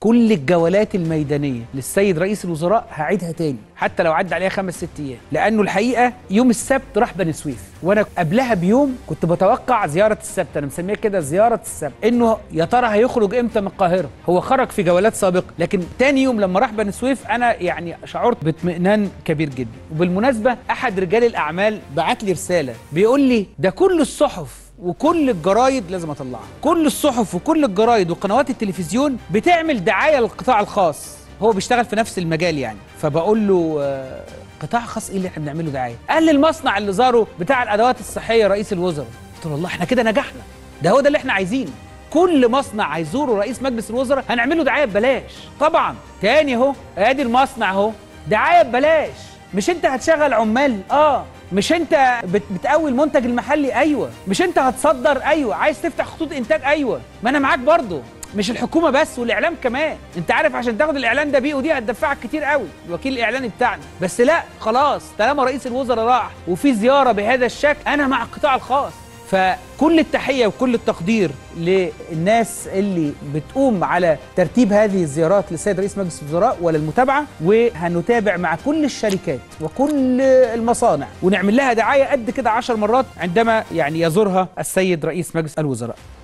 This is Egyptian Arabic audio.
كل الجولات الميدانيه للسيد رئيس الوزراء هعيدها تاني حتى لو عدى عليها خمس ست ايام لانه الحقيقه يوم السبت راح بني سويف وانا قبلها بيوم كنت بتوقع زياره السبت انا مسميها كده زياره السبت انه يا ترى هيخرج امتى من القاهره هو خرج في جولات سابقه لكن تاني يوم لما راح بني سويف انا يعني شعرت باطمئنان كبير جدا وبالمناسبه احد رجال الاعمال بعت لي رساله بيقول لي ده كل الصحف وكل الجرايد لازم اطلعها كل الصحف وكل الجرايد وقنوات التلفزيون بتعمل دعايه للقطاع الخاص هو بيشتغل في نفس المجال يعني فبقول له آه، قطاع خاص ايه اللي احنا بنعمله دعايه قال لي المصنع اللي زاره بتاع الادوات الصحيه رئيس الوزراء قلت له والله احنا كده نجحنا ده هو ده اللي احنا عايزينه كل مصنع هيزوره رئيس مجلس الوزراء هنعمل له دعايه ببلاش طبعا تاني اهو ادي المصنع اهو دعايه ببلاش مش انت هتشغل عمال اه مش انت بت بتقوي المنتج المحلي ايوه مش انت هتصدر ايوه عايز تفتح خطوط انتاج ايوه ما انا معاك برضه مش الحكومه بس والاعلام كمان انت عارف عشان تاخد الاعلان ده بيه ودي هتدفعك كتير قوي الوكيل الاعلاني بتاعنا بس لا خلاص طالما رئيس الوزراء راح وفي زياره بهذا الشكل انا مع القطاع الخاص فكل التحيه وكل التقدير للناس اللي بتقوم على ترتيب هذه الزيارات للسيد رئيس مجلس الوزراء وللمتابعه وهنتابع مع كل الشركات وكل المصانع ونعمل لها دعايه قد كده عشر مرات عندما يعني يزورها السيد رئيس مجلس الوزراء